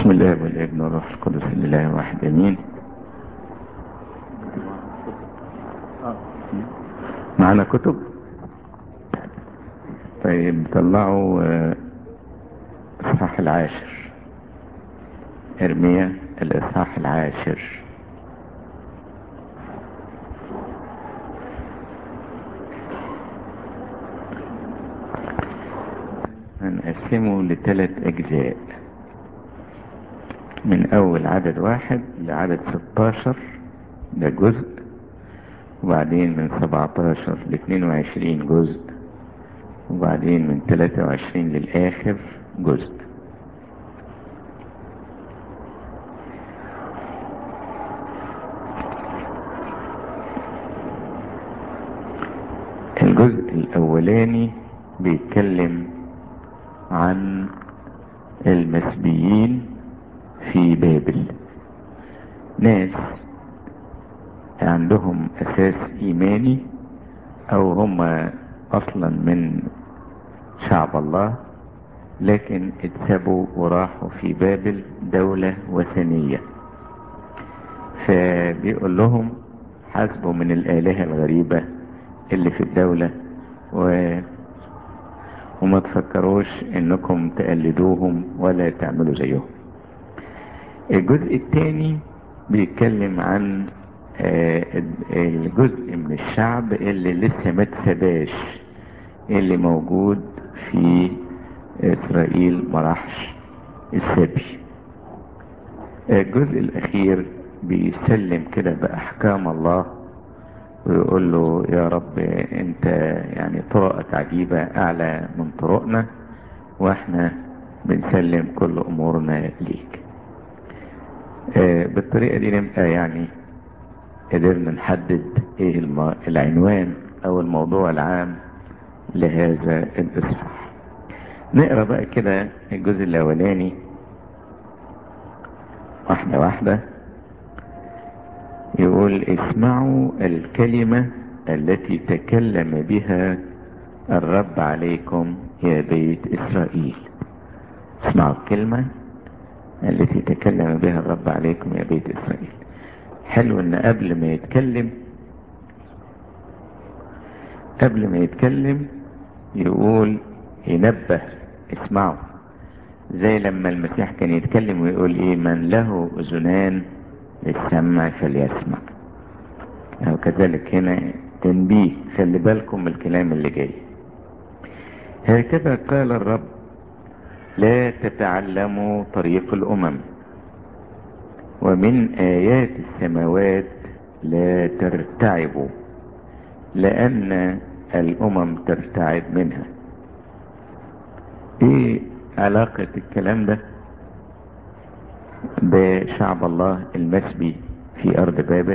بسم الله والابن والروح القدس الاله واحد امين معنا كتب طيب طلعوا آه، الاصحاح العاشر ارميا الاصحاح العاشر هنقسمه لثلاث اجزاء من اول عدد واحد لعدد 16 ده جزء وبعدين من 17 ل 22 جزء وبعدين من 23 للآخر جزء الجزء الأولاني بيتكلم عن المسبيين في بابل ناس عندهم أساس إيماني أو هم أصلا من شعب الله لكن اتسبوا وراحوا في بابل دولة وثنية فبيقول لهم حاسبوا من الآلهة الغريبة اللي في الدولة و... وما تفكروش انكم تقلدوهم ولا تعملوا زيهم الجزء الثاني بيتكلم عن آه، الجزء من الشعب اللي لسه ما اتسباش اللي موجود في اسرائيل ما راحش السبي الجزء الاخير بيسلم كده باحكام الله ويقول له يا رب انت يعني طرقك عجيبة اعلى من طرقنا واحنا بنسلم كل امورنا ليك آه، بالطريقة دي نبقى يعني قدرنا نحدد ايه الم- العنوان او الموضوع العام لهذا الاصحاح نقرا بقى كده الجزء الاولاني واحدة واحدة يقول اسمعوا الكلمة التي تكلم بها الرب عليكم يا بيت اسرائيل اسمعوا الكلمة التي تكلم بها الرب عليكم يا بيت اسرائيل حلو ان قبل ما يتكلم قبل ما يتكلم يقول ينبه اسمعوا زي لما المسيح كان يتكلم ويقول ايه من له اذنان للسمع فليسمع او كذلك هنا تنبيه خلي بالكم من الكلام اللي جاي هكذا قال الرب لا تتعلموا طريق الامم ومن آيات السماوات لا ترتعبوا لأن الأمم ترتعب منها ايه علاقة الكلام ده بشعب الله المسبي في أرض بابل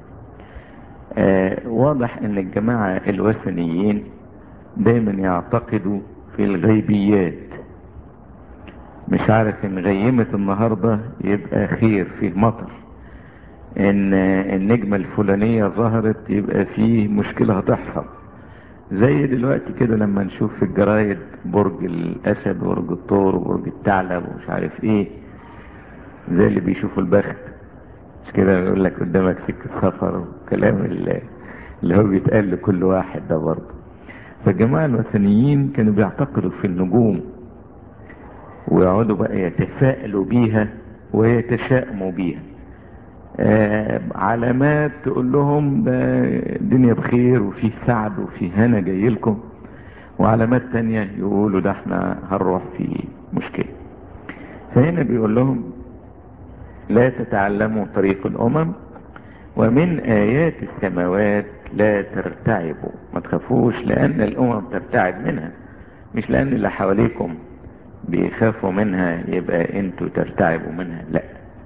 آه واضح ان الجماعة الوثنيين دايما يعتقدوا في الغيبيات مش عارف ان غيمة النهاردة يبقى خير فيه مطر ان النجمة الفلانية ظهرت يبقى فيه مشكلة هتحصل زي دلوقتي كده لما نشوف في الجرايد برج الاسد وبرج الثور وبرج الثعلب ومش عارف ايه زي اللي بيشوفوا البخت مش كده يقول لك قدامك سكة سفر وكلام اللي, اللي هو بيتقال لكل واحد ده برضه فالجماعة الوثنيين كانوا بيعتقدوا في النجوم ويقعدوا بقى يتفائلوا بيها ويتشائموا بيها آه علامات تقول لهم ده الدنيا بخير وفيه سعد وفيه هنا جاي لكم وعلامات تانية يقولوا ده احنا هنروح في مشكلة فهنا بيقول لهم لا تتعلموا طريق الامم ومن ايات السماوات لا ترتعبوا ما تخافوش لان الامم ترتعب منها مش لان اللي حواليكم بيخافوا منها يبقى انتوا ترتعبوا منها لا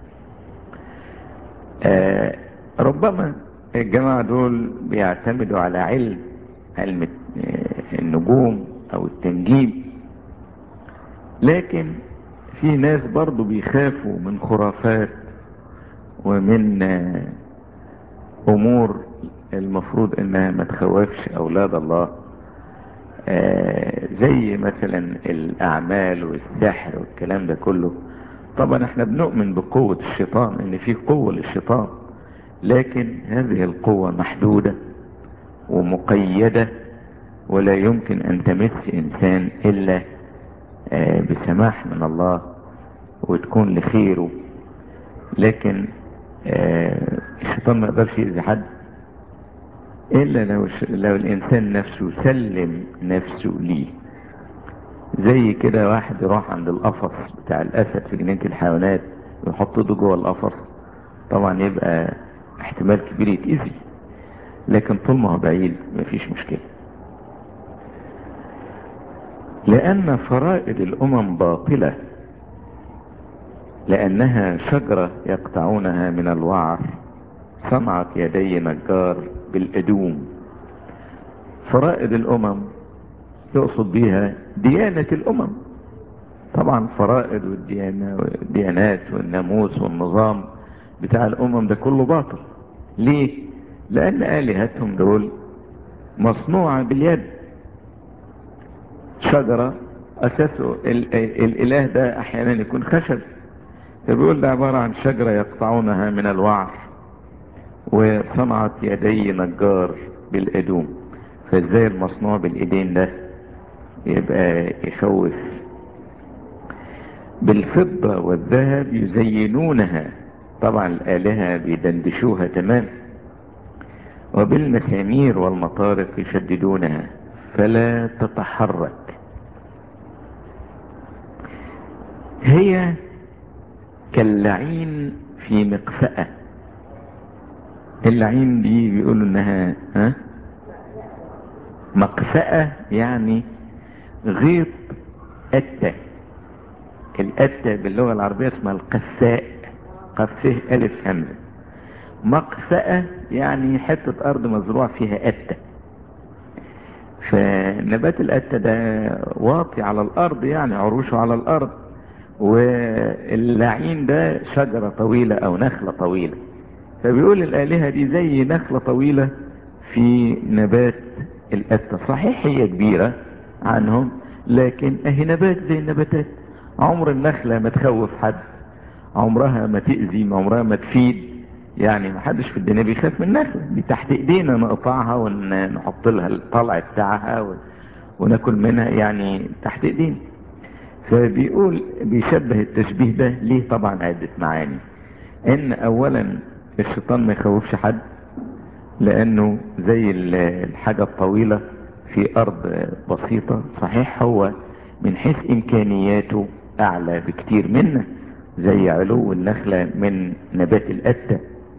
آه ربما الجماعة دول بيعتمدوا على علم علم آه، النجوم او التنجيم لكن في ناس برضو بيخافوا من خرافات ومن آه، امور المفروض انها ما تخوفش اولاد الله آه، زي مثلا الاعمال والسحر والكلام ده كله طبعا احنا بنؤمن بقوة الشيطان ان في قوة للشيطان لكن هذه القوة محدودة ومقيدة ولا يمكن ان تمس انسان الا آه بسماح من الله وتكون لخيره لكن آه الشيطان ما يقدرش يأذي حد الا لو, لو الانسان نفسه سلم نفسه ليه زي كده واحد يروح عند القفص بتاع الاسد في جنينة الحيوانات ويحط ايده جوه القفص طبعا يبقى احتمال كبير يتأذي لكن طول ما هو بعيد مفيش مشكلة لان فرائض الامم باطلة لانها شجرة يقطعونها من الوعر صنعت يدي نجار بالادوم فرائض الامم يقصد بيها ديانة الامم طبعا فرائض والديانة والديانات والناموس والنظام بتاع الامم ده كله باطل ليه لان الهتهم دول مصنوعة باليد شجرة اساسه الاله ده احيانا يكون خشب فبيقول ده عبارة عن شجرة يقطعونها من الوعر وصنعت يدي نجار بالادوم فازاي المصنوع بالايدين ده يبقى يخوف بالفضة والذهب يزينونها طبعا الآلهة بيدندشوها تمام وبالمسامير والمطارق يشددونها فلا تتحرك هي كاللعين في مقفأة اللعين دي بيقولوا انها ها مقفأة يعني غيط أتة الأتة باللغة العربية اسمها القساء قفه ألف همزة مقفأة يعني حتة أرض مزروع فيها أتة فنبات الأتة ده واطي على الأرض يعني عروشه على الأرض واللعين ده شجرة طويلة أو نخلة طويلة فبيقول الآلهة دي زي نخلة طويلة في نبات الأتة صحيح هي كبيرة عنهم لكن اهي نبات زي النباتات عمر النخلة ما تخوف حد عمرها ما تأذي عمرها ما تفيد يعني ما حدش في الدنيا بيخاف من النخلة دي تحت ايدينا نقطعها ونحط لها الطلع بتاعها وناكل منها يعني تحت ايدينا فبيقول بيشبه التشبيه ده ليه طبعا عدة معاني ان اولا الشيطان ما يخوفش حد لانه زي الحاجة الطويلة في ارض بسيطة صحيح هو من حيث امكانياته اعلى بكتير منا زي علو النخلة من نبات الأتة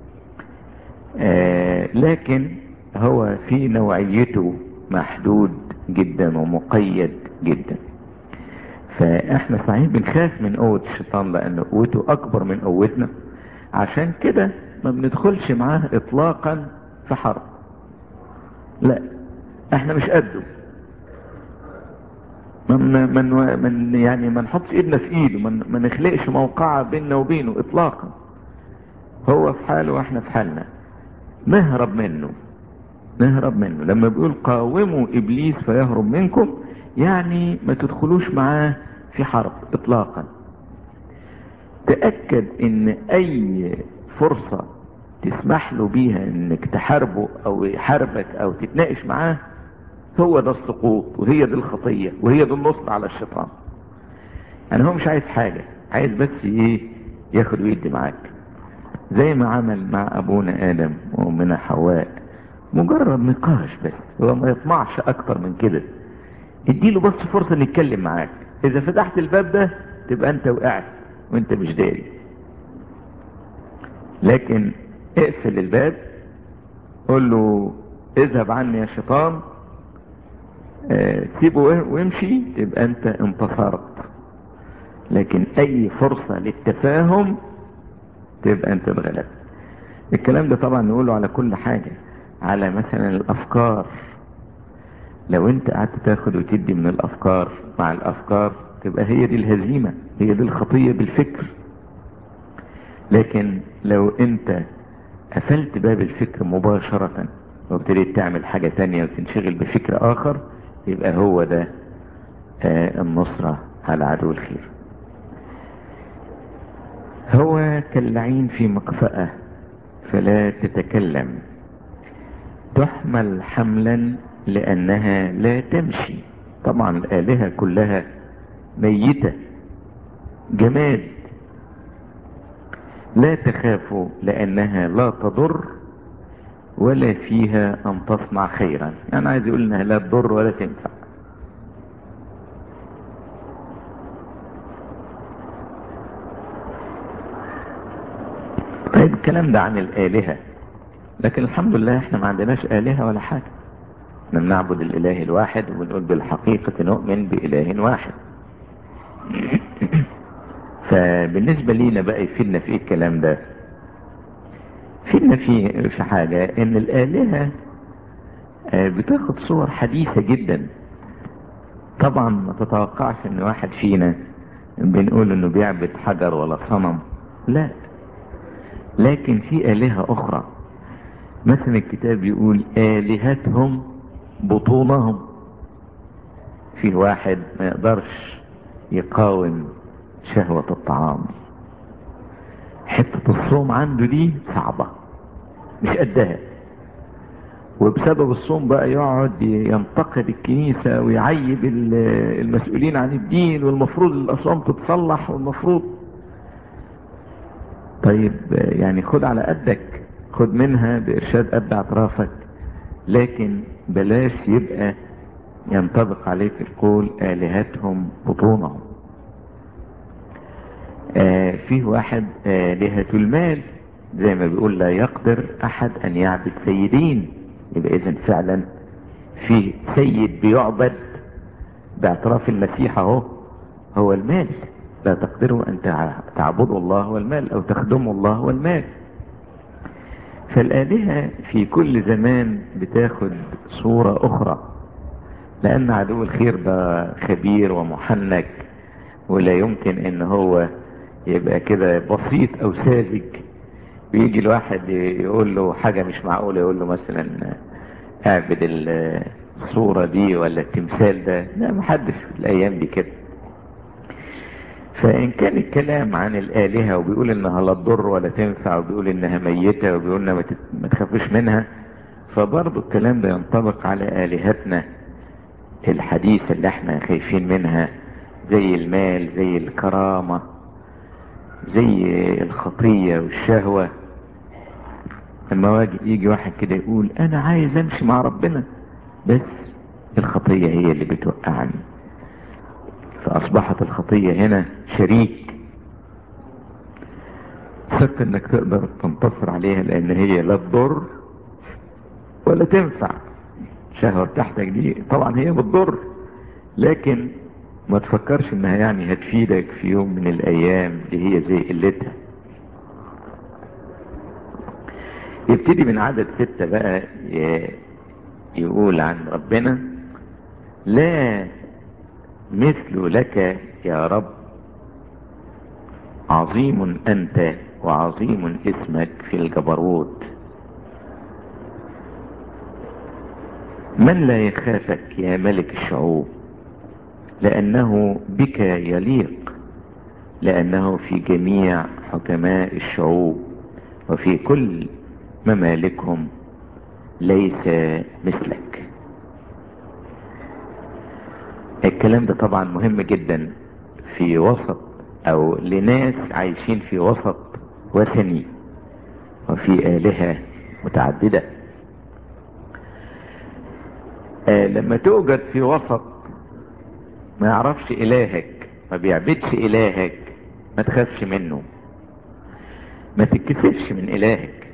آه لكن هو في نوعيته محدود جدا ومقيد جدا فاحنا صحيح بنخاف من قوة الشيطان لان قوته اكبر من قوتنا عشان كده ما بندخلش معاه اطلاقا في حرب لا احنا مش قده من من من يعني ما نحطش ايدنا في ايده من ما نخلقش موقعة بيننا وبينه اطلاقا هو في حاله واحنا في حالنا نهرب منه نهرب منه لما بيقول قاوموا ابليس فيهرب منكم يعني ما تدخلوش معاه في حرب اطلاقا تأكد ان اي فرصة تسمح له بيها انك تحاربه او يحاربك او تتناقش معاه هو ده السقوط وهي دي الخطية وهي دي النصر على الشيطان يعني هو مش عايز حاجة عايز بس ايه ياخد ويدي معاك زي ما عمل مع ابونا ادم وامنا حواء مجرد نقاش بس هو ما يطمعش اكتر من كده اديله بس فرصة ان يتكلم معاك اذا فتحت الباب ده تبقى انت وقعت وانت مش داري لكن اقفل الباب قول له اذهب عني يا شيطان اه سيبه وامشي تبقى انت انتصرت لكن اي فرصة للتفاهم تبقى انت اتغلبت الكلام ده طبعا نقوله على كل حاجة على مثلا الافكار لو انت قعدت تاخد وتدي من الافكار مع الافكار تبقى هي دي الهزيمة هي دي الخطية بالفكر لكن لو انت قفلت باب الفكر مباشرة وابتديت تعمل حاجة تانية وتنشغل بفكر اخر يبقى هو ده آه النصرة على عدو الخير هو كاللعين في مقفأة فلا تتكلم تحمل حملا لأنها لا تمشي طبعا الآلهة كلها ميتة جماد لا تخافوا لأنها لا تضر ولا فيها أن تصنع خيرا يعني عايز يقول إنها لا تضر ولا تنفع طيب الكلام ده عن الآلهة لكن الحمد لله احنا ما عندناش آلهة ولا حاجة احنا بنعبد الإله الواحد وبنقول بالحقيقة نؤمن بإله واحد فبالنسبة لينا بقى يفيدنا في ايه الكلام ده فيدنا في في حاجة ان الآلهة بتاخد صور حديثة جدا طبعا ما تتوقعش ان واحد فينا بنقول انه بيعبد حجر ولا صنم لا لكن في آلهة أخرى مثلا الكتاب يقول آلهتهم بطونهم في واحد ما يقدرش يقاوم شهوة الطعام حتة الصوم عنده دي صعبة مش قدها وبسبب الصوم بقى يقعد ينتقد الكنيسة ويعيب المسؤولين عن الدين والمفروض الأصوام تتصلح والمفروض طيب يعني خد على قدك خد منها بإرشاد قد اعترافك لكن بلاش يبقى ينطبق عليك القول آلهتهم بطونهم آه فيه واحد آلهة المال زي ما بيقول لا يقدر أحد أن يعبد سيدين يبقى إذن فعلا في سيد بيعبد باعتراف المسيح اهو هو المال لا تقدروا أن تعبدوا الله والمال أو تخدموا الله والمال فالآلهة في كل زمان بتاخد صورة أخرى لأن عدو الخير ده خبير ومحنك ولا يمكن ان هو يبقى كده بسيط او ساذج ويجي الواحد يقول له حاجة مش معقولة يقول له مثلا اعبد الصورة دي ولا التمثال ده لا محدش في الايام دي كده فان كان الكلام عن الالهة وبيقول انها لا تضر ولا تنفع وبيقول انها ميتة وبيقول انها ما تخافوش منها فبرضه الكلام ده ينطبق على الهتنا الحديثة اللي احنا خايفين منها زي المال زي الكرامة زي الخطية والشهوة لما يجي واحد كده يقول انا عايز امشي مع ربنا بس الخطية هي اللي بتوقعني فاصبحت الخطية هنا شريك ثق انك تقدر تنتصر عليها لان هي لا تضر ولا تنفع الشهوة بتاعتك دي طبعا هي بتضر لكن ما تفكرش انها يعني هتفيدك في يوم من الايام اللي هي زي قلتها يبتدي من عدد ستة بقى يقول عن ربنا لا مثل لك يا رب عظيم انت وعظيم اسمك في الجبروت من لا يخافك يا ملك الشعوب لأنه بك يليق لأنه في جميع حكماء الشعوب وفي كل ممالكهم ليس مثلك الكلام ده طبعا مهم جدا في وسط او لناس عايشين في وسط وثني وفي آلهة متعددة آه لما توجد في وسط ما يعرفش إلهك ما بيعبدش إلهك ما تخافش منه ما تتكسفش من إلهك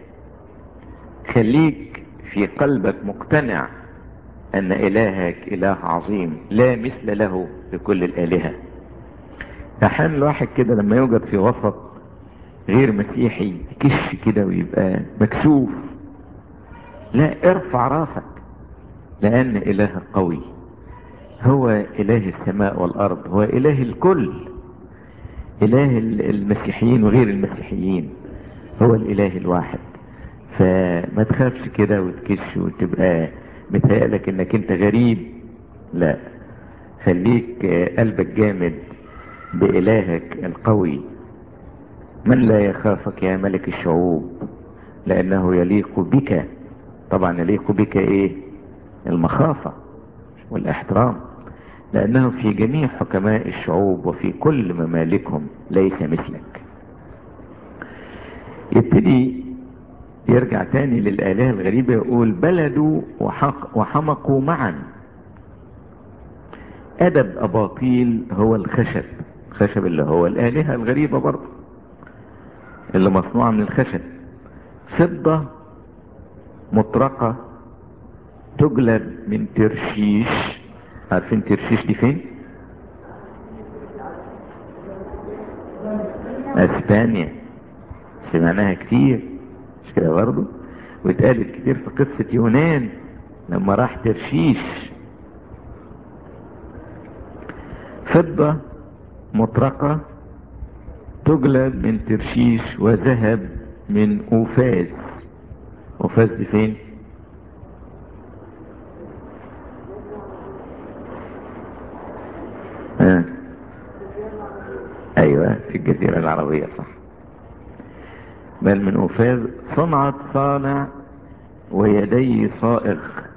خليك في قلبك مقتنع أن إلهك إله عظيم لا مثل له لكل الآلهة أحيانا الواحد كده لما يوجد في وسط غير مسيحي يكش كده ويبقى مكسوف لا ارفع راسك لأن إله قوي هو إله السماء والأرض هو إله الكل إله المسيحيين وغير المسيحيين هو الإله الواحد فما تخافش كده وتكش وتبقى متهيألك انك انت غريب لا خليك قلبك جامد بإلهك القوي من لا يخافك يا ملك الشعوب لانه يليق بك طبعا يليق بك ايه المخافة والاحترام لانه في جميع حكماء الشعوب وفي كل ممالكهم ليس مثلك يبتدي يرجع تاني للآلهة الغريبة يقول بلدوا وحق وحمقوا معا أدب أباطيل هو الخشب الخشب اللي هو الآلهة الغريبة برضه اللي مصنوعة من الخشب فضة مطرقة تجلب من ترشيش عارفين ترشيش دي فين اسبانيا سمعناها كتير مش كده برضه واتقالت كتير في قصة يونان لما راح ترشيش فضة مطرقة تجلب من ترشيش وذهب من أوفاز أوفاز دي فين آه. ايوه في الجزيرة العربية صح بل من أوفاز صنعت صانع ويدي صائغ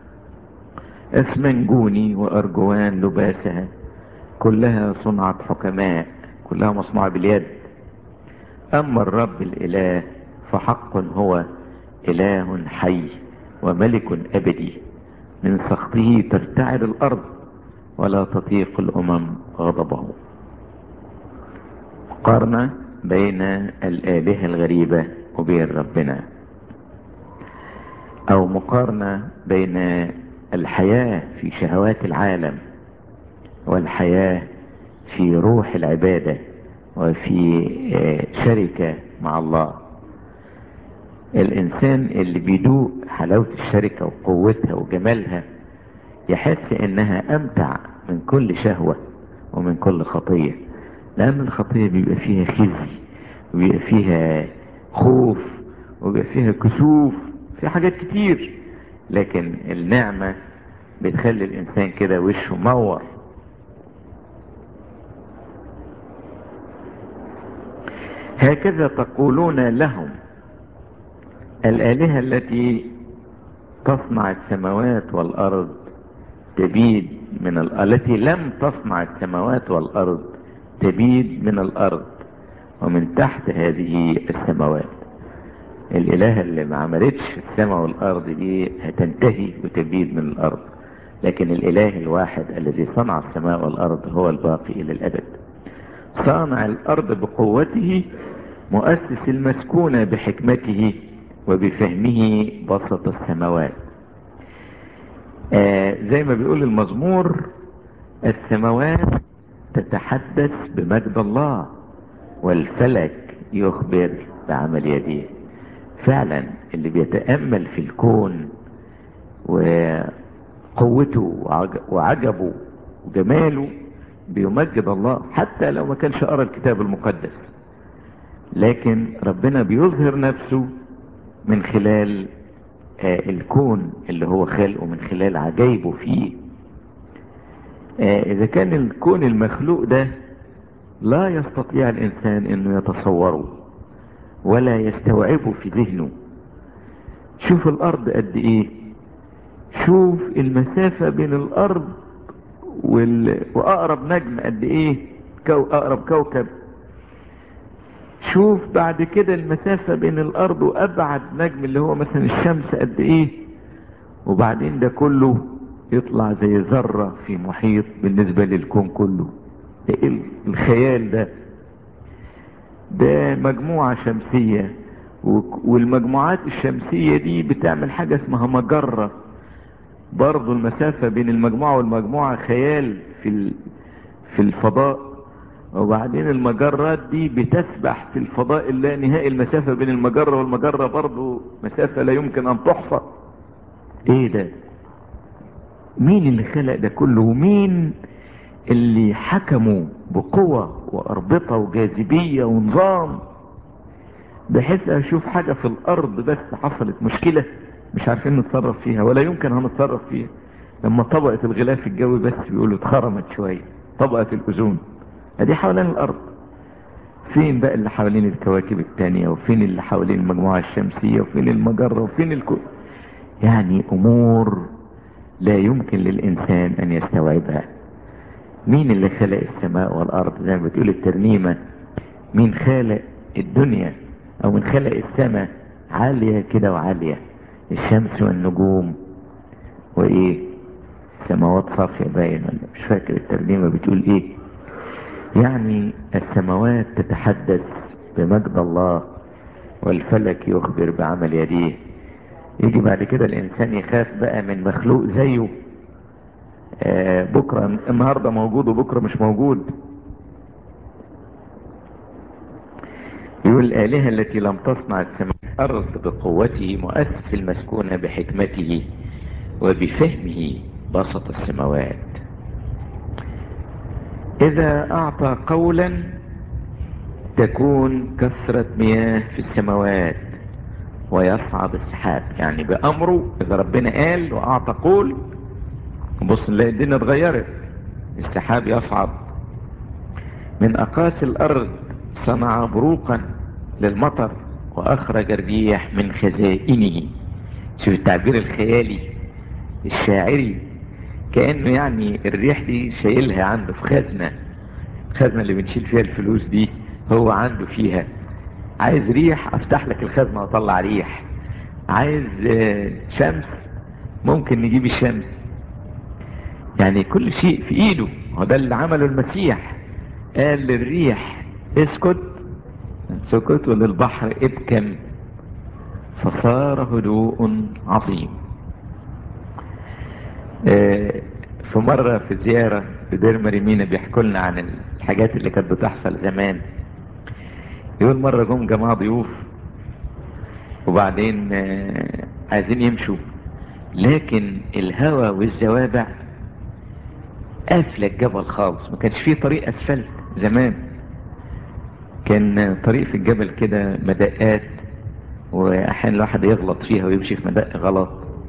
اسمنجوني وأرجوان لباسها كلها صنعت حكماء كلها مصنوعة باليد أما الرب الإله فحق هو إله حي وملك أبدي من سخطه ترتعد الأرض ولا تطيق الأمم غضبه قارنة بين الآلهة الغريبة وبين ربنا أو مقارنة بين الحياة في شهوات العالم والحياة في روح العبادة وفي شركة مع الله الإنسان اللي بيدوق حلاوة الشركة وقوتها وجمالها يحس إنها أمتع من كل شهوة ومن كل خطية لأن الخطية بيبقى فيها خزي وبيبقى فيها خوف وبيبقى فيها كسوف في حاجات كتير لكن النعمة بتخلي الإنسان كده وشه منور هكذا تقولون لهم الآلهة التي تصنع السماوات والأرض تبيد من ال... التي لم تصنع السماوات والأرض تبيد من الأرض ومن تحت هذه السماوات الإله اللي ما عملتش السماء والأرض دي هتنتهي وتبيد من الأرض لكن الإله الواحد الذي صنع السماء والأرض هو الباقي إلى الأبد صانع الأرض بقوته مؤسس المسكونة بحكمته وبفهمه بسط السماوات آه زي ما بيقول المزمور السماوات تتحدث بمجد الله والفلك يخبر بعمل يديه فعلا اللي بيتأمل في الكون وقوته وعجبه وجماله بيمجد الله حتى لو ما كانش قرا الكتاب المقدس لكن ربنا بيظهر نفسه من خلال آه الكون اللي هو خلقه من خلال عجائبه فيه آه اذا كان الكون المخلوق ده لا يستطيع الانسان انه يتصوره ولا يستوعبه في ذهنه شوف الارض قد ايه شوف المسافة بين الارض وال... واقرب نجم قد ايه كو... اقرب كوكب شوف بعد كده المسافة بين الارض وابعد نجم اللي هو مثلا الشمس قد ايه وبعدين ده كله يطلع زي ذرة في محيط بالنسبة للكون كله ايه الخيال ده ده مجموعة شمسية والمجموعات الشمسية دي بتعمل حاجة اسمها مجرة برضو المسافة بين المجموعة والمجموعة خيال في في الفضاء وبعدين المجرات دي بتسبح في الفضاء اللا نهائي المسافة بين المجرة والمجرة برضو مسافة لا يمكن ان تحصى ايه ده مين اللي خلق ده كله ومين اللي حكموا بقوة واربطة وجاذبية ونظام بحيث اشوف حاجة في الارض بس حصلت مشكلة مش عارفين نتصرف فيها ولا يمكن هنتصرف فيها لما طبقة الغلاف الجوي بس بيقولوا اتخرمت شوية طبقة الاوزون ادي حوالين الارض فين بقى اللي حوالين الكواكب التانية وفين اللي حوالين المجموعة الشمسية وفين المجرة وفين الكون يعني امور لا يمكن للانسان ان يستوعبها مين اللي خلق السماء والارض زي ما بتقول الترنيمة مين خلق الدنيا او من خلق السماء عالية كده وعالية الشمس والنجوم وايه سماوات صافية باين ولا مش فاكر الترنيمة بتقول ايه يعني السماوات تتحدث بمجد الله والفلك يخبر بعمل يديه يجي بعد كده الانسان يخاف بقى من مخلوق زيه آه بكرة النهاردة موجود وبكرة مش موجود يقول الآلهة التي لم تصنع السماء الأرض بقوته مؤسس المسكونة بحكمته وبفهمه بسط السماوات إذا أعطى قولا تكون كثرة مياه في السماوات ويصعد السحاب يعني بأمره إذا ربنا قال وأعطى قول بص نلاقي الدنيا اتغيرت السحاب يصعد من أقاصي الأرض صنع بروقا للمطر وأخرج الريح من خزائنه شوف التعبير الخيالي الشاعري كأنه يعني الريح دي شايلها عنده في خزنة الخزنة اللي بنشيل فيها الفلوس دي هو عنده فيها عايز ريح افتح لك الخزنة واطلع ريح عايز شمس ممكن نجيب الشمس يعني كل شيء في ايده هو ده اللي عمله المسيح قال للريح اسكت سكت وللبحر ابكم فصار هدوء عظيم في مرة في زيارة في دير مريمينا بيحكوا لنا عن الحاجات اللي كانت بتحصل زمان يقول مرة جم جماعة ضيوف وبعدين عايزين يمشوا لكن الهوى والزوابع قافلة الجبل خالص ما كانش فيه طريق اسفلت زمان كان طريق في الجبل كده مدقات واحيانا الواحد يغلط فيها ويمشي في مدق غلط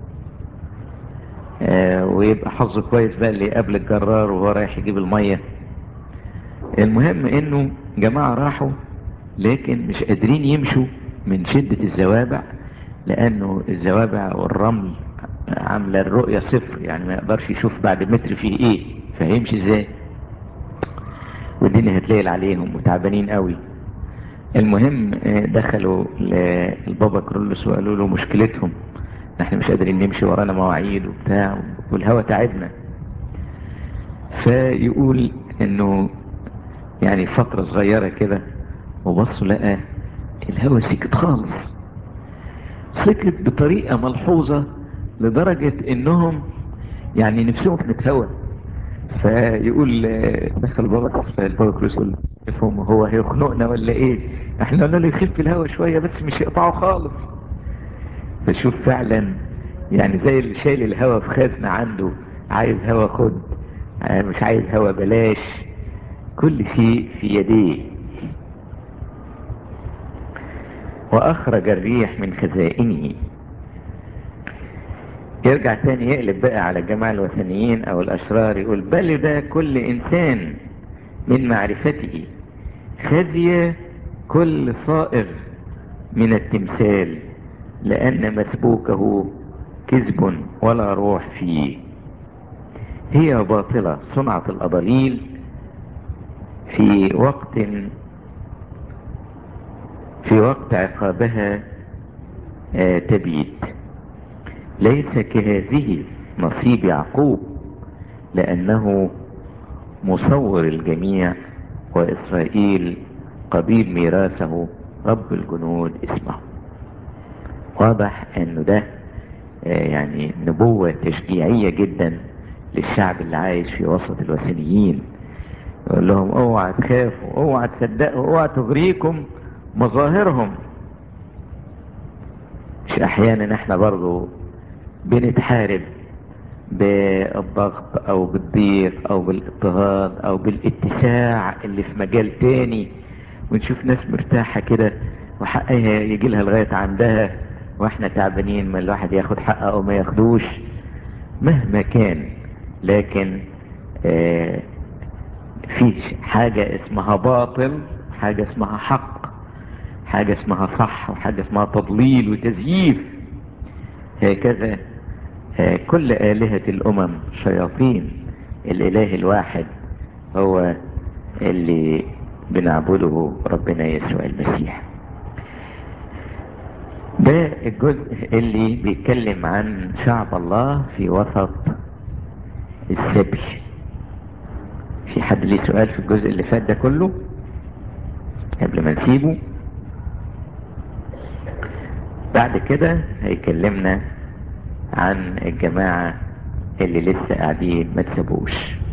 آه ويبقى حظه كويس بقى اللي يقابل الجرار وهو رايح يجيب المية المهم انه جماعة راحوا لكن مش قادرين يمشوا من شدة الزوابع لانه الزوابع والرمل عاملة الرؤية صفر يعني ما يقدرش يشوف بعد متر فيه ايه فهيمشي ازاي والدنيا هتليل عليهم وتعبانين قوي المهم دخلوا للبابا كرولوس وقالوا له مشكلتهم احنا مش قادرين نمشي ورانا مواعيد وبتاع والهوى تعبنا فيقول انه يعني فترة صغيرة كده وبصوا لقى الهوى سكت خالص سكت بطريقة ملحوظة لدرجة انهم يعني نفسهم كانت هوا فيقول دخل بابا البابا كروس يقول افهم هو هيخنقنا ولا ايه احنا قلنا له يخف الهوا شوية بس مش يقطعه خالص فشوف فعلا يعني زي اللي شايل الهوا في خزنة عنده عايز هوا خد مش عايز هوا بلاش كل شيء في يديه واخرج الريح من خزائنه يرجع تاني يقلب بقى على الجماعة الوثنيين او الاشرار يقول بل ده كل انسان من معرفته خزي كل صائغ من التمثال لان مسبوكه كذب ولا روح فيه هي باطلة صنعة الأضاليل في وقت في وقت عقابها آه تبيد ليس كهذه نصيب يعقوب لأنه مصور الجميع وإسرائيل قبيل ميراثه رب الجنود اسمه واضح انه ده آه يعني نبوة تشجيعية جدا للشعب اللي عايش في وسط الوثنيين يقول لهم اوعى تخافوا اوعى تصدقوا اوعى تغريكم مظاهرهم مش احيانا احنا برضو بنتحارب بالضغط او بالضيق او بالاضطهاد او بالاتساع اللي في مجال تاني ونشوف ناس مرتاحة كده وحقها يجي لها لغاية عندها واحنا تعبانين ما الواحد ياخد حقه او ما ياخدوش مهما كان لكن آه في حاجة اسمها باطل حاجة اسمها حق حاجة اسمها صح وحاجة اسمها تضليل وتزييف هكذا كل آلهة الأمم شياطين الإله الواحد هو اللي بنعبده ربنا يسوع المسيح ده الجزء اللي بيتكلم عن شعب الله في وسط السبي في حد ليه سؤال في الجزء اللي فات ده كله قبل ما نسيبه بعد كده هيكلمنا عن الجماعة اللي لسه قاعدين ما تسابوش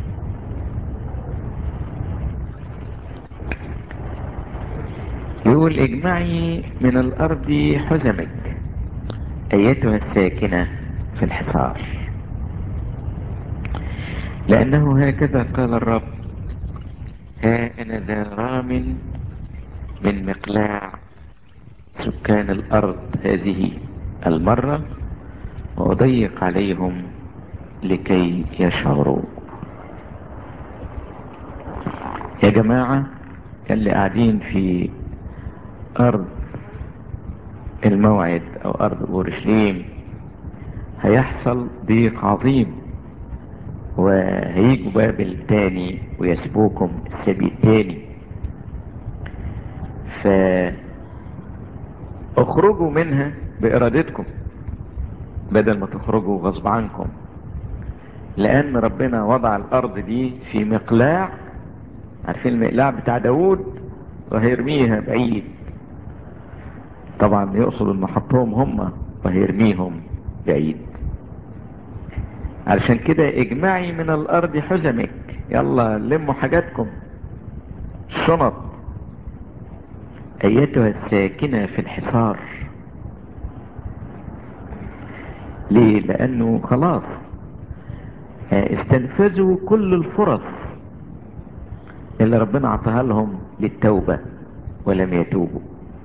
يقول اجمعي من الارض حزمك ايتها الساكنة في الحصار لانه هكذا قال الرب ها انا ذا رام من مقلاع سكان الارض هذه المرة واضيق عليهم لكي يشعروا يا جماعة اللي قاعدين في ارض الموعد او ارض اورشليم هيحصل ضيق عظيم وهيجوا بابل تاني ويسبوكم السبي التاني فاخرجوا منها بارادتكم بدل ما تخرجوا غصب عنكم لان ربنا وضع الارض دي في مقلاع عارفين المقلاع بتاع داود وهيرميها بعيد طبعا يقصد انه حطهم هم وهيرميهم بعيد علشان كده اجمعي من الارض حزمك يلا لموا حاجاتكم الشنط ايتها الساكنة في الحصار ليه لانه خلاص استنفذوا كل الفرص اللي ربنا عطاها لهم للتوبة ولم يتوبوا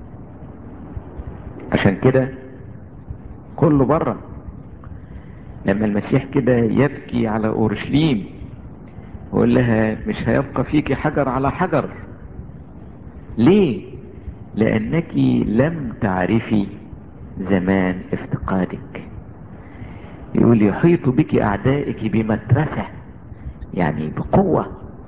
عشان كده كله بره لما المسيح كده يبكي على اورشليم ويقول لها مش هيبقى فيك حجر على حجر ليه لانك لم تعرفي زمان افتقادك يقول يحيط بك اعدائك بمترسة يعني بقوة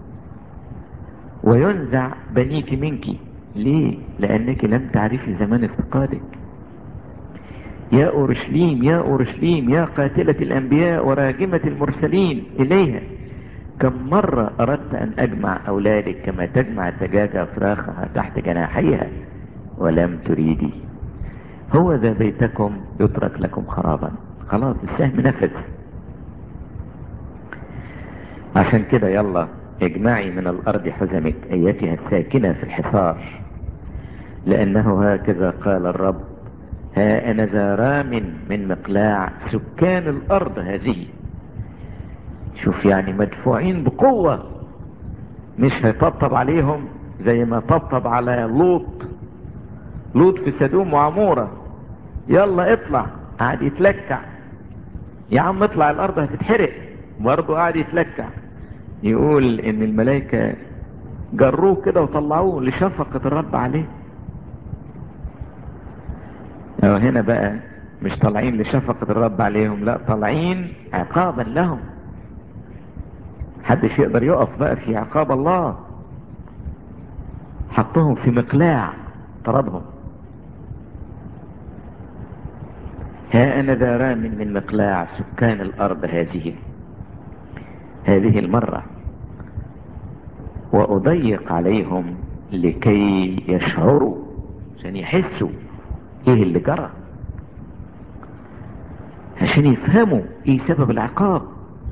وينزع بنيك منك ليه لانك لم تعرفي زمان افتقادك يا اورشليم يا اورشليم يا قاتلة الانبياء وراجمة المرسلين اليها كم مرة اردت ان اجمع اولادك كما تجمع الدجاجة فراخها تحت جناحيها ولم تريدي هو ذا بيتكم يترك لكم خرابا خلاص السهم نفذ عشان كده يلا اجمعي من الارض حزمك ايتها الساكنة في الحصار لانه هكذا قال الرب ها انا ذا رام من مقلاع سكان الارض هذه شوف يعني مدفوعين بقوة مش هيطبطب عليهم زي ما طبطب على لوط لوط في سدوم وعمورة يلا اطلع قاعد يتلكع يا عم اطلع الارض هتتحرق برضه قاعد يتلكع يقول ان الملائكة جروه كده وطلعوه لشفقة الرب عليه أو هنا بقى مش طالعين لشفقة الرب عليهم لا طالعين عقابا لهم محدش يقدر يقف بقى في عقاب الله حطهم في مقلاع طردهم ها انا ذا رام من مقلاع سكان الارض هذه هذه المرة واضيق عليهم لكي يشعروا عشان يحسوا ايه اللي جرى عشان يفهموا ايه سبب العقاب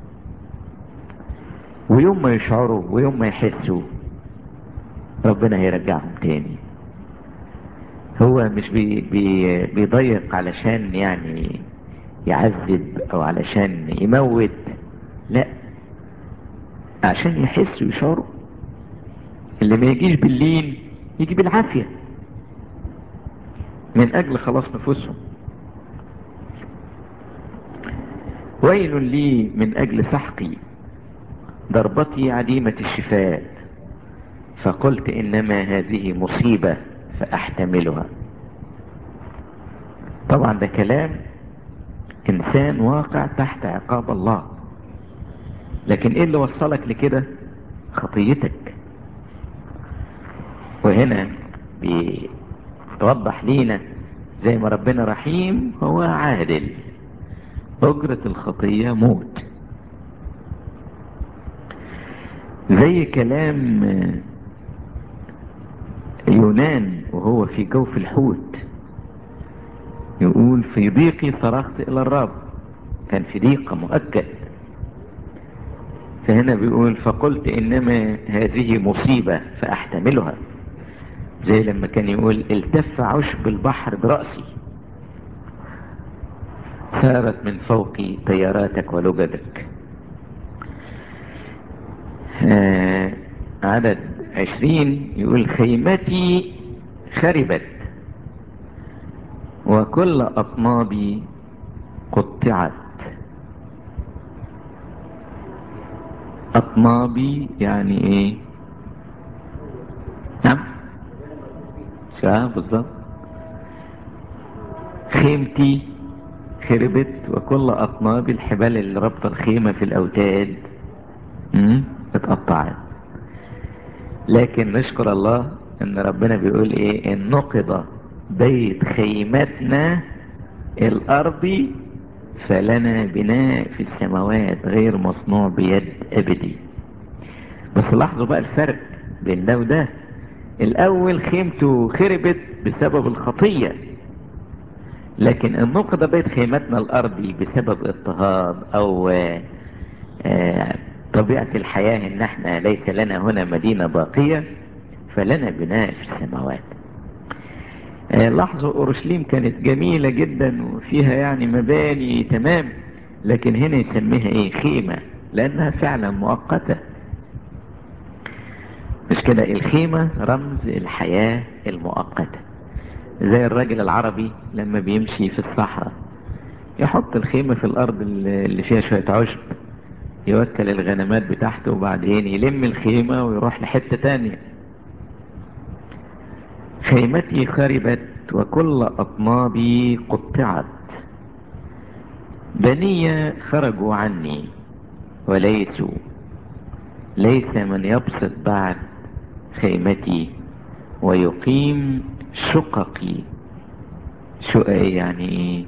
ويوم ما يشعروا ويوم ما يحسوا ربنا هيرجعهم تاني هو مش بي بي بيضيق علشان يعني يعذب او علشان يموت لا عشان يحسوا ويشعروا اللي ما يجيش باللين يجي بالعافية من اجل خلاص نفوسهم ويل لي من اجل سحقي ضربتي عديمة الشفاء فقلت انما هذه مصيبة فاحتملها طبعا ده كلام انسان واقع تحت عقاب الله لكن ايه اللي وصلك لكده خطيتك وهنا بيوضح لينا زي ما ربنا رحيم هو عادل أجرة الخطية موت زي كلام يونان وهو في جوف الحوت يقول في ضيقي صرخت إلى الرب كان في ضيقة مؤكد فهنا بيقول فقلت إنما هذه مصيبة فأحتملها زي لما كان يقول التف عشب البحر برأسي سارت من فوقي تياراتك ولجدك آه عدد عشرين يقول خيمتي خربت وكل أطنابي قطعت أطنابي يعني إيه نعم شاه بالظبط خيمتي خربت وكل أطناب الحبال اللي ربط الخيمة في الأوتاد اتقطعت لكن نشكر الله ان ربنا بيقول ايه ان نقض بيت خيمتنا الارضي فلنا بناء في السماوات غير مصنوع بيد ابدي بس لاحظوا بقى الفرق بين ده وده الاول خيمته خربت بسبب الخطيه لكن ان نقض بيت خيمتنا الارضي بسبب اضطهاد او آآ آآ طبيعة الحياة ان احنا ليس لنا هنا مدينة باقية فلنا بناء في السماوات لاحظوا اورشليم كانت جميلة جدا وفيها يعني مباني تمام لكن هنا يسميها ايه خيمة لانها فعلا مؤقتة مش كده الخيمة رمز الحياة المؤقتة زي الراجل العربي لما بيمشي في الصحراء يحط الخيمة في الارض اللي فيها شوية عشب يوكل الغنمات بتاعته وبعدين يلم الخيمة ويروح لحتة تانية خيمتي خربت وكل أطنابي قطعت بني خرجوا عني وليسوا ليس من يبسط بعد خيمتي ويقيم شققي شققي يعني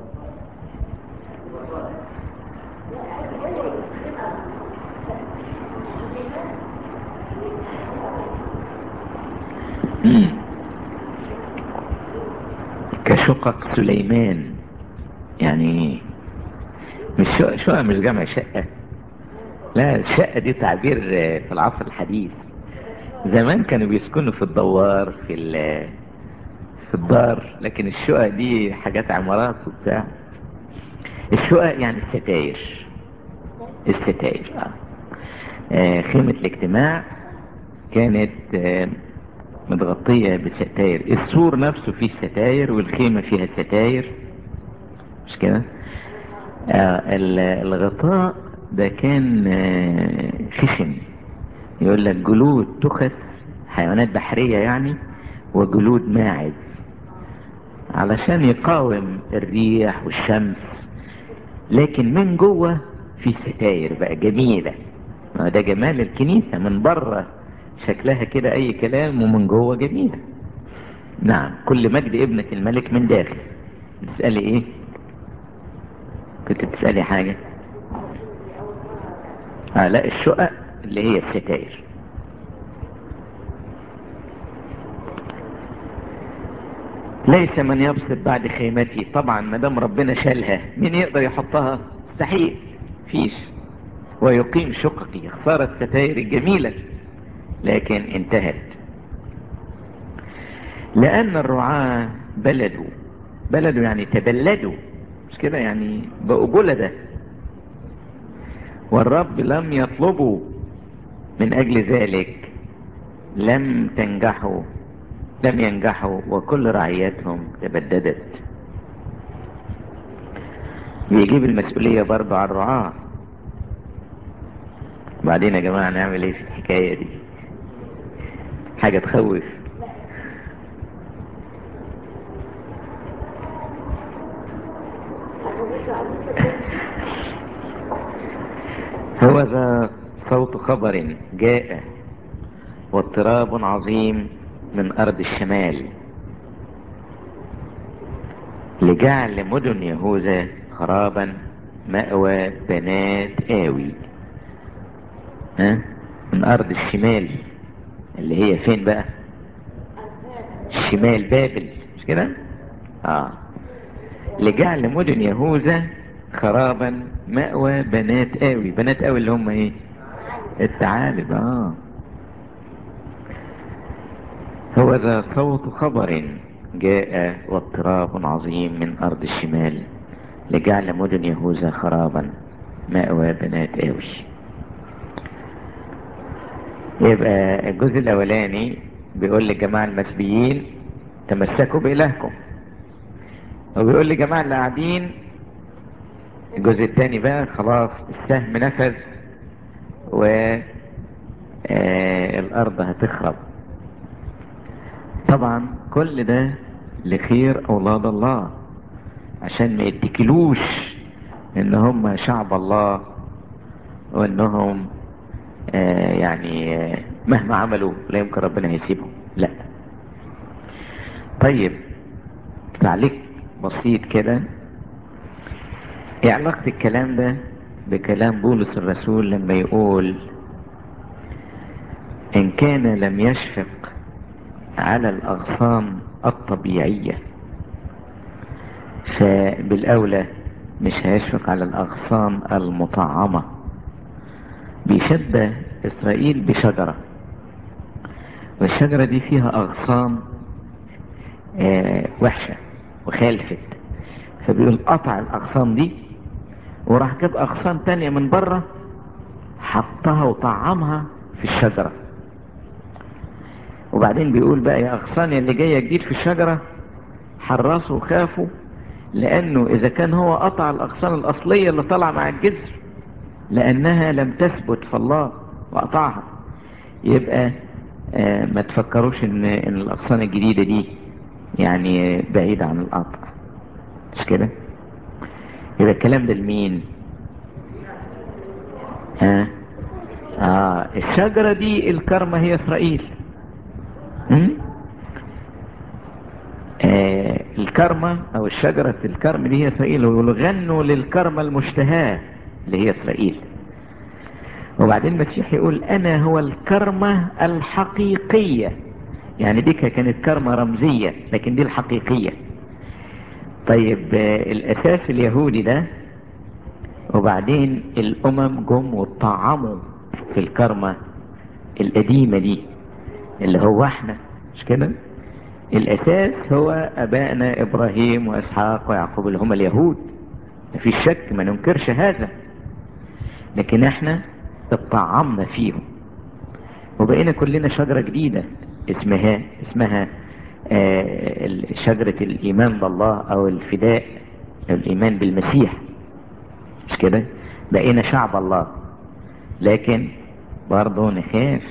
كشقق سليمان يعني مش شقة, شقة مش جمع شقة لا الشقة دي تعبير في العصر الحديث زمان كانوا بيسكنوا في الدوار في في الدار لكن الشقق دي حاجات عمارات وبتاع الشقق يعني الستاير الستاير آه. آه خيمة الاجتماع كانت آه متغطية بستاير السور نفسه فيه ستاير والخيمة فيها ستاير مش كده آه الغطاء ده كان آه خشن يقول لك جلود تخس حيوانات بحرية يعني وجلود ماعز علشان يقاوم الريح والشمس لكن من جوه في ستاير بقى جميلة ده جمال الكنيسة من بره شكلها كده اي كلام ومن جوه جميلة نعم كل مجد ابنة الملك من داخل بتسألي ايه كنت بتسألي حاجة اه لا الشقق اللي هي الستاير ليس من يبسط بعد خيمتي طبعا ما دام ربنا شالها مين يقدر يحطها مستحيل فيش ويقيم شققي خسارة ستاير الجميلة لكن انتهت لأن الرعاة بلدوا بلدوا يعني تبلدوا مش كده يعني بقوا بلدة والرب لم يطلبوا من أجل ذلك لم تنجحوا لم ينجحوا وكل رعيتهم تبددت بيجيب المسؤولية برضه على الرعاة بعدين يا جماعة نعمل ايه في الحكاية دي حاجة تخوف هو ذا صوت خبر جاء واضطراب عظيم من أرض الشمال لجعل مدن يهوذا خرابا مأوى بنات آوي ها من أرض الشمال اللي هي فين بقى شمال بابل مش كده اه لجعل مدن يهوذا خرابا مأوى بنات آوي بنات آوي اللي هم ايه الثعالب اه هو ذا صوت خبر جاء واضطراب عظيم من أرض الشمال لجعل مدن يهوذا خرابا مأوى بنات آوي يبقى الجزء الأولاني بيقول لجماعة المسبيين تمسكوا بإلهكم وبيقول لجماعة اللي قاعدين الجزء الثاني بقى خلاص السهم نفذ و آه الأرض هتخرب طبعا كل ده لخير أولاد الله عشان ما يتكلوش ان هم شعب الله وانهم آه يعني آه مهما عملوا لا يمكن ربنا هيسيبهم لا طيب تعليق بسيط كده ايه علاقة الكلام ده بكلام بولس الرسول لما يقول ان كان لم يشفق على الاغصان الطبيعية فبالاولى مش هيشفق على الاغصان المطعمة بيشبه اسرائيل بشجرة والشجرة دي فيها اغصان آه وحشة وخالفت فبيقول قطع الاغصان دي وراح جاب اغصان تانية من بره حطها وطعمها في الشجرة وبعدين بيقول بقى يا اغصان اللي جاية جديد في الشجرة حرصوا وخافوا لانه اذا كان هو قطع الاغصان الاصلية اللي طلع مع الجذر لانها لم تثبت في الله وقطعها يبقى آه ما تفكروش ان, إن الاغصان الجديدة دي يعني بعيدة عن القطع مش كده يبقى الكلام ده لمين ها اه الشجرة دي الكرمة هي اسرائيل آه الكرمة او الشجرة الكرم دي هي اسرائيل ويغنوا للكرمة المشتهاة اللي هي اسرائيل وبعدين المسيح يقول انا هو الكرمة الحقيقية يعني دي كانت كرمة رمزية لكن دي الحقيقية طيب آه الاساس اليهودي ده وبعدين الامم جم وطعموا في الكرمة القديمة دي اللي هو احنا مش كده الاساس هو ابائنا ابراهيم واسحاق ويعقوب اللي هم اليهود مفيش شك ما ننكرش هذا لكن احنا اتطعمنا فيهم وبقينا كلنا شجرة جديدة اسمها اسمها آه شجرة الايمان بالله او الفداء او الايمان بالمسيح مش كده بقينا شعب الله لكن برضه نخاف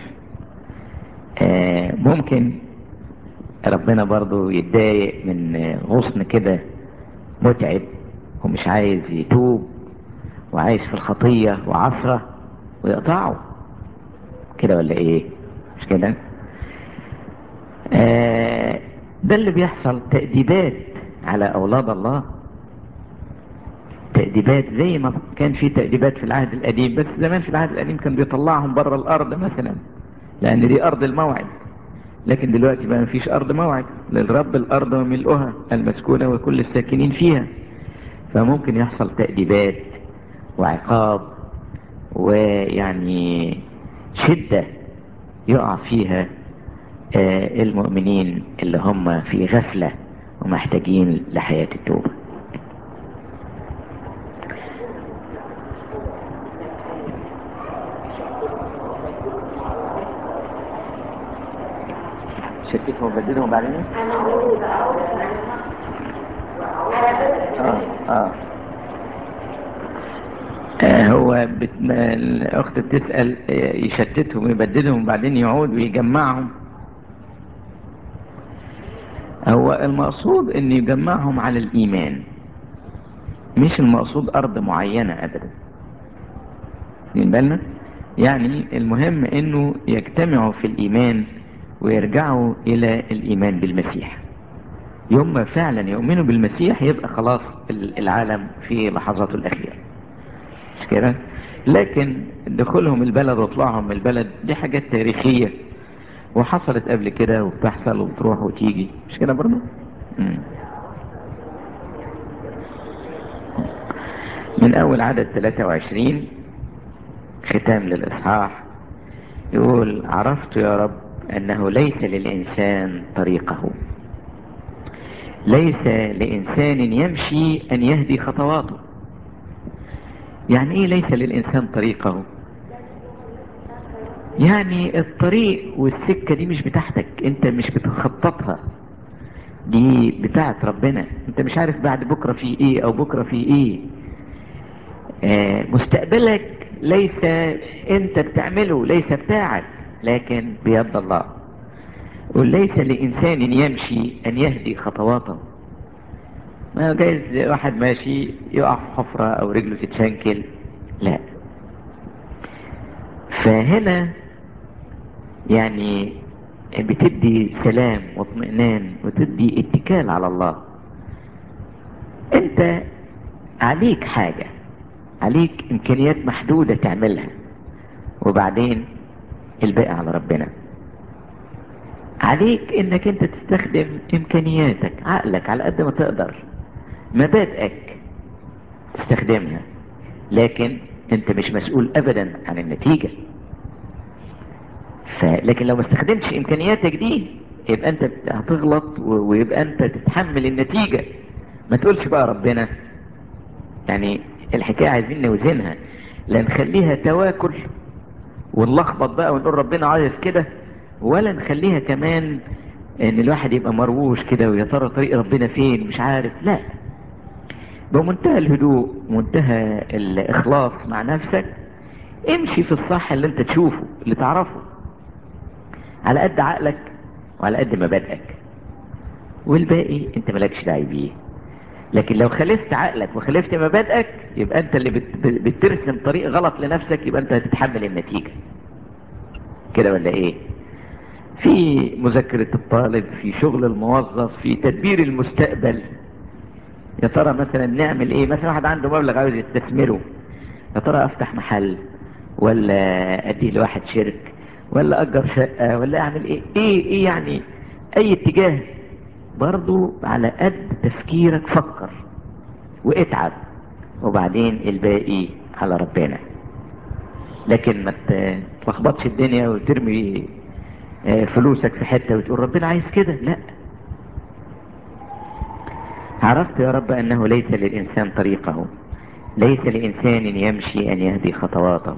آه ممكن ربنا برضه يتضايق من غصن كده متعب ومش عايز يتوب وعايش في الخطية وعصرة ويقطعه كده ولا ايه مش كده آه ده اللي بيحصل تأديبات على أولاد الله تأديبات زي ما كان في تأديبات في العهد القديم بس زمان في العهد القديم كان بيطلعهم بره الأرض مثلا لأن دي أرض الموعد لكن دلوقتي بقى مفيش أرض موعد للرب الأرض وملؤها المسكونة وكل الساكنين فيها فممكن يحصل تأديبات وعقاب ويعني شدة يقع فيها آه المؤمنين اللي هم في غفلة ومحتاجين لحياة التوبة شتتهم وبدلهم وبعدين آه آه. آه هو بت... الاخت بتسأل يشتتهم ويبدلهم وبعدين يعود ويجمعهم هو المقصود ان يجمعهم على الايمان مش المقصود ارض معينة ابدا بالنا يعني المهم انه يجتمعوا في الايمان ويرجعوا الى الايمان بالمسيح يوم ما فعلا يؤمنوا بالمسيح يبقى خلاص العالم في لحظاته الاخيرة مش كده لكن دخولهم البلد وطلعهم من البلد دي حاجات تاريخية وحصلت قبل كده وبتحصل وبتروح وتيجي مش كده برضه مم. من اول عدد 23 ختام للاصحاح يقول عرفت يا رب انه ليس للانسان طريقه ليس لانسان يمشي ان يهدي خطواته يعني ايه ليس للانسان طريقه يعني الطريق والسكة دي مش بتاعتك انت مش بتخططها دي بتاعت ربنا انت مش عارف بعد بكرة في ايه او بكرة في ايه آه مستقبلك ليس انت بتعمله ليس بتاعك لكن بيد الله وليس لإنسان يمشي أن يهدي خطواته ما جايز واحد ماشي يقع في حفرة أو رجله تتشنكل لا فهنا يعني بتدي سلام واطمئنان وتدي اتكال على الله انت عليك حاجة عليك امكانيات محدودة تعملها وبعدين الباقي على ربنا عليك انك انت تستخدم امكانياتك عقلك على قد ما تقدر مبادئك تستخدمها لكن انت مش مسؤول ابدا عن النتيجة ف... لكن لو ما استخدمتش امكانياتك دي يبقى انت هتغلط و... ويبقى انت تتحمل النتيجة ما تقولش بقى ربنا يعني الحكاية عايزين نوزنها لا نخليها تواكل ونلخبط بقى ونقول ربنا عايز كده ولا نخليها كمان ان الواحد يبقى مروش كده ويا ترى طريق ربنا فين مش عارف لا بمنتهى الهدوء ومنتهى الاخلاص مع نفسك امشي في الصح اللي انت تشوفه اللي تعرفه على قد عقلك وعلى قد مبادئك والباقي انت مالكش داعي بيه لكن لو خالفت عقلك وخالفت مبادئك يبقى انت اللي بت... بترسم طريق غلط لنفسك يبقى انت هتتحمل النتيجة كده ولا ايه في مذاكرة الطالب في شغل الموظف في تدبير المستقبل يا ترى مثلا نعمل ايه مثلا واحد عنده مبلغ عاوز يستثمره يا ترى افتح محل ولا اديه لواحد شرك ولا اجر شقة ولا اعمل ايه ايه ايه يعني اي اتجاه برضو على قد تفكيرك فكر واتعب وبعدين الباقي على ربنا لكن ما تلخبطش الدنيا وترمي فلوسك في حتة وتقول ربنا عايز كده لا عرفت يا رب انه ليس للانسان طريقه ليس لانسان يمشي ان يهدي خطواته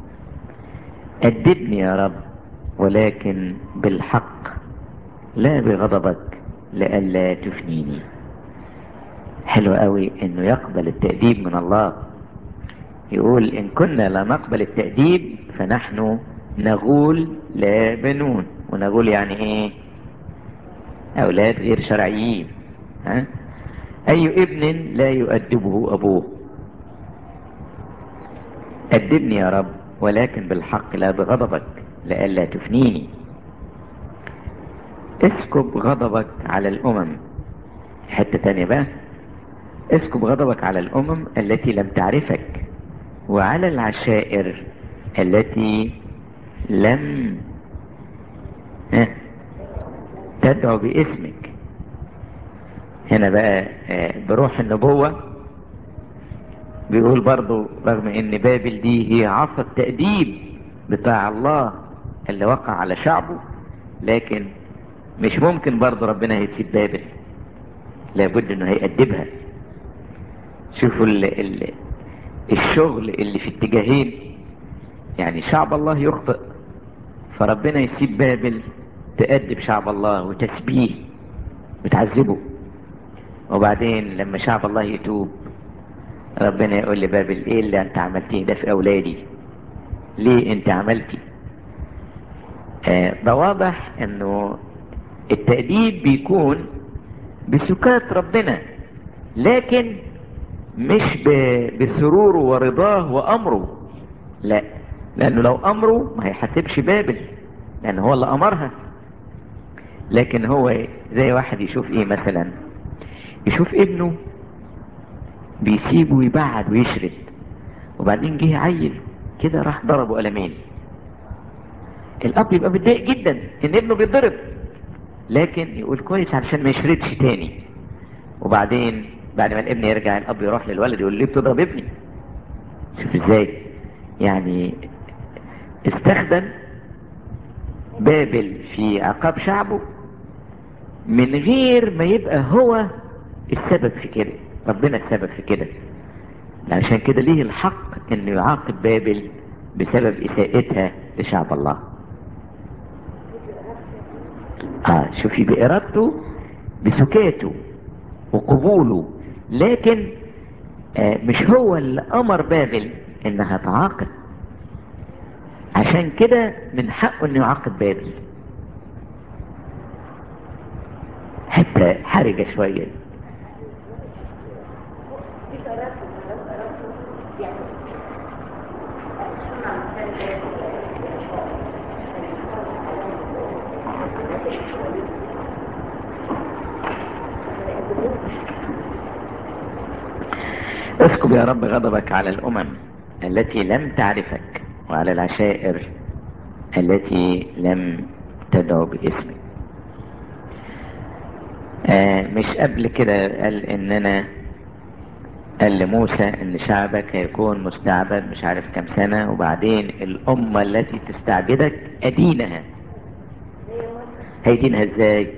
ادبني يا رب ولكن بالحق لا بغضبك لئلا تفنيني حلو قوي انه يقبل التأديب من الله يقول ان كنا لا نقبل التأديب فنحن نغول لا بنون ونغول يعني ايه اولاد غير شرعيين ها اي ابن لا يؤدبه ابوه أدبني يا رب ولكن بالحق لا بغضبك لئلا تفنيني اسكب غضبك على الأمم حتة تانية بقى اسكب غضبك على الأمم التي لم تعرفك وعلى العشائر التي لم ها تدعو باسمك هنا بقى بروح النبوة بيقول برضو رغم ان بابل دي هي عصا التأديب بتاع الله اللي وقع على شعبه لكن مش ممكن برضو ربنا هيسيب بابل لابد انه هيأدبها شوفوا ال ال الشغل اللي في اتجاهين يعني شعب الله يخطئ فربنا يسيب بابل تأدب شعب الله وتسبيه وتعذبه وبعدين لما شعب الله يتوب ربنا يقول لبابل ايه اللي انت عملتيه ده في اولادي ليه انت عملتي آه ده واضح انه التأديب بيكون بسكات ربنا لكن مش ب- بسروره ورضاه وامره لا لانه لو امره ما هيحاسبش بابل لان هو اللي امرها لكن هو زي واحد يشوف ايه مثلا يشوف ابنه بيسيبه يبعد ويشرد وبعدين جه عيل كده راح ضربه قلمين الاب يبقى متضايق جدا ان ابنه بيتضرب لكن يقول كويس علشان ما يشردش تاني وبعدين بعد ما الابن يرجع الاب يروح للولد يقول ليه بتضرب ابني شوف ازاي يعني استخدم بابل في عقاب شعبه من غير ما يبقى هو السبب في كده ربنا السبب في كده عشان كده ليه الحق انه يعاقب بابل بسبب اساءتها لشعب الله اه شوفي بارادته بسكاته وقبوله لكن آه مش هو اللي امر بابل انها تعاقب عشان كده من حقه انه يعاقب بابل حتى حرجة شوية اسكب يا رب غضبك على الامم التي لم تعرفك وعلى العشائر التي لم تدعو باسمك آه مش قبل كده قال ان انا قال لموسى ان شعبك هيكون مستعبد مش عارف كم سنة وبعدين الامة التي تستعبدك ادينها هيدينها ازاي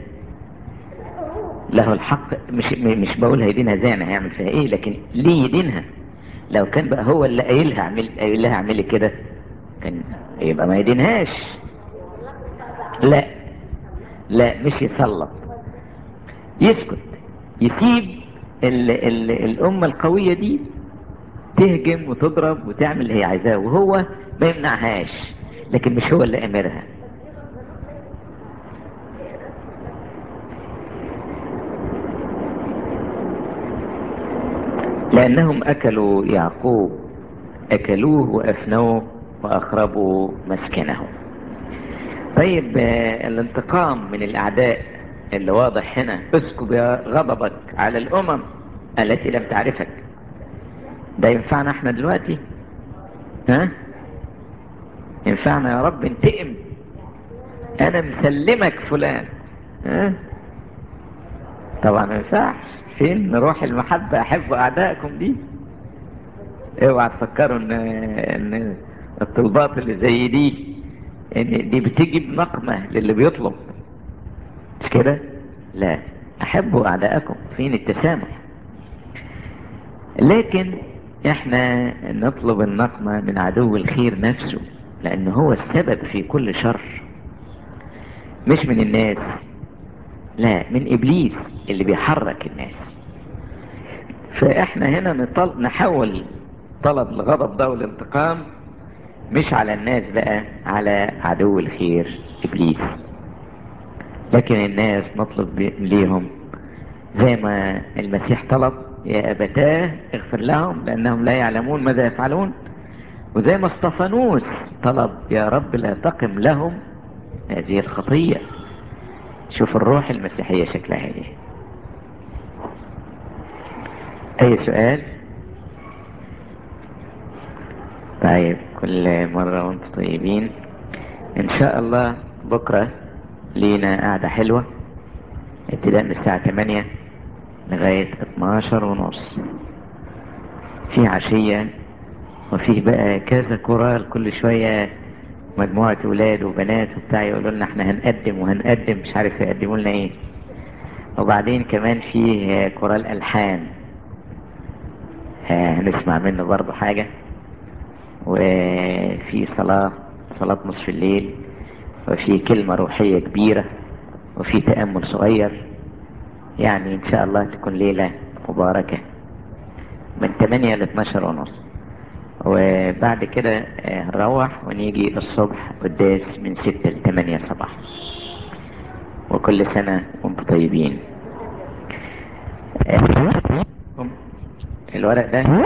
له الحق مش مش بقول هيدينها ازاي انا هيعمل فيها ايه لكن ليه يدينها لو كان بقى هو اللي قايلها اعمل قايل لها اعملي كده كان يبقى ما يدينهاش لا لا مش يسلط يسكت يسيب ال ال الأمة القوية دي تهجم وتضرب وتعمل اللي هي عايزاه وهو ما يمنعهاش لكن مش هو اللي أمرها لأنهم أكلوا يعقوب أكلوه وأفنوه وأخربوا مسكنه طيب آه، الانتقام من الأعداء اللي واضح هنا اسكب يا غضبك على الأمم التي لم تعرفك ده ينفعنا احنا دلوقتي ها ينفعنا يا رب انتقم انا مسلمك فلان ها طبعا ما ينفعش فين روح المحبة احبوا اعدائكم دي اوعى تفكروا ان ان الطلبات اللي زي دي ان دي بتيجي بنقمة للي بيطلب مش كده لا احبوا اعدائكم فين التسامح لكن احنا نطلب النقمة من عدو الخير نفسه لان هو السبب في كل شر مش من الناس لا من ابليس اللي بيحرك الناس فاحنا هنا نطل... نحول طلب الغضب ده والانتقام مش على الناس بقى على عدو الخير ابليس لكن الناس نطلب بي- ليهم زي ما المسيح طلب يا ابتاه اغفر لهم لانهم لا يعلمون ماذا يفعلون وزي ما اسطفانوس طلب يا رب لا تقم لهم هذه الخطية شوف الروح المسيحية شكلها ايه اي سؤال طيب كل مرة وانتم طيبين ان شاء الله بكرة لينا قعدة حلوة ابتداء من الساعة 8 لغاية 12 ونص في عشية وفيه بقى كذا كورال كل شوية مجموعة ولاد وبنات وبتاع يقولوا لنا احنا هنقدم وهنقدم مش عارف يقدموا لنا ايه وبعدين كمان فيه كورال ألحان آه، هنسمع منه برضه حاجة وفي صلاة صلاة نصف الليل وفي كلمة روحية كبيرة وفي تأمل صغير يعني إن شاء الله تكون ليلة مباركة من 8 ل 12 ونص وبعد كده آه، هنروح ونيجي الصبح قداس من 6 ل 8 صباح وكل سنة وانتم طيبين الورق ده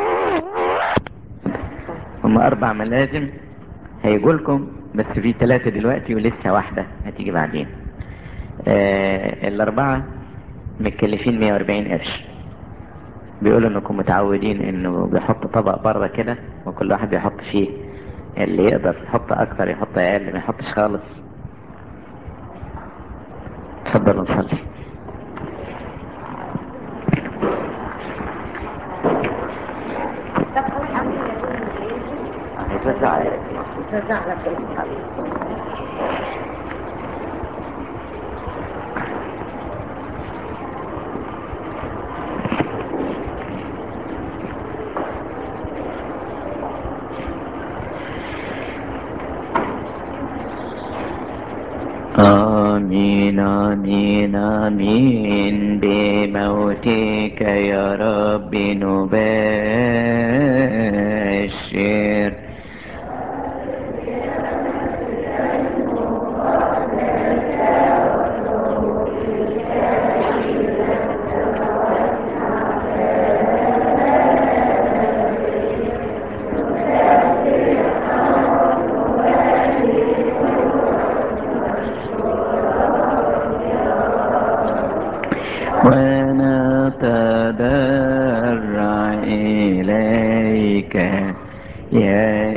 هم اربع ملازم هيجوا لكم بس في ثلاثة دلوقتي ولسه واحدة هتيجي بعدين آه الاربعة متكلفين 140 قرش بيقولوا انكم متعودين انه بيحط طبق بره كده وكل واحد يحط فيه اللي يقدر يحط اكتر يحط اقل ما يحطش خالص اتفضلوا نصلي آمين آمين آمين بموتك يا رب نبشر ونتضرع إليك يا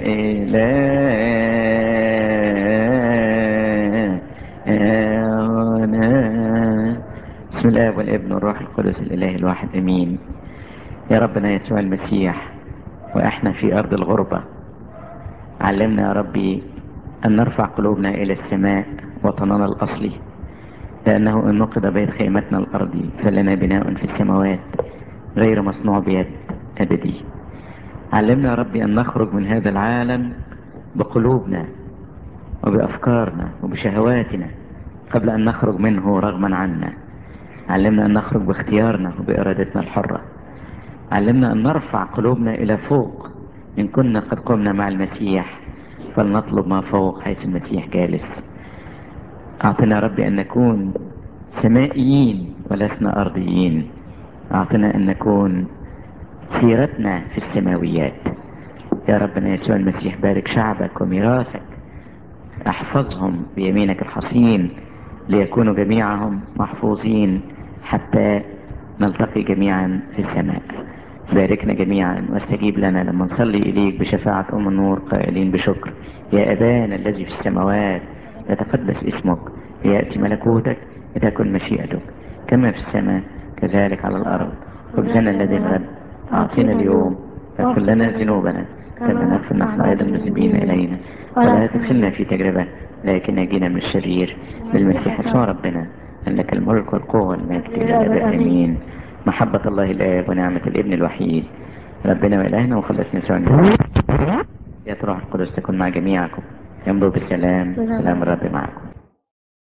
إلهنا بسم الله والابن والروح القدس الإله الواحد أمين يا ربنا يسوع المسيح وإحنا في أرض الغربة علمنا يا ربي أن نرفع قلوبنا إلى السماء وطننا الأصلي لأنه إن نقض بيت خيمتنا الأرضي فلنا بناء في السماوات غير مصنوع بيد أبدي علمنا يا ربي أن نخرج من هذا العالم بقلوبنا وبأفكارنا وبشهواتنا قبل أن نخرج منه رغما عنا علمنا أن نخرج باختيارنا وبإرادتنا الحرة علمنا أن نرفع قلوبنا إلى فوق إن كنا قد قمنا مع المسيح فلنطلب ما فوق حيث المسيح جالس أعطنا يا ربي أن نكون سمائيين ولسنا أرضيين أعطنا أن نكون سيرتنا في السماويات يا ربنا يسوع المسيح بارك شعبك وميراثك احفظهم بيمينك الحصين ليكونوا جميعهم محفوظين حتى نلتقي جميعا في السماء باركنا جميعا واستجيب لنا لما نصلي إليك بشفاعة أم النور قائلين بشكر يا أبانا الذي في السماوات يتقدس اسمك ليأتي ملكوتك لتكن مشيئتك كما في السماء كذلك على الأرض خبزنا الذي الغد أعطينا اليوم فاغفر لنا ذنوبنا كما نغفر نحن أيضا المذنبين إلينا ولا تدخلنا في تجربة لكن نجينا من الشرير بالمسيح يسوع ربنا أن لك الملك والقوة والمجد إلى الأبد آمين محبة الله الآب ونعمة الابن الوحيد ربنا وإلهنا وخلصنا يسوع المسيح يا روح القدس تكون مع جميعكم يمضوا بالسلام سلام الرب معكم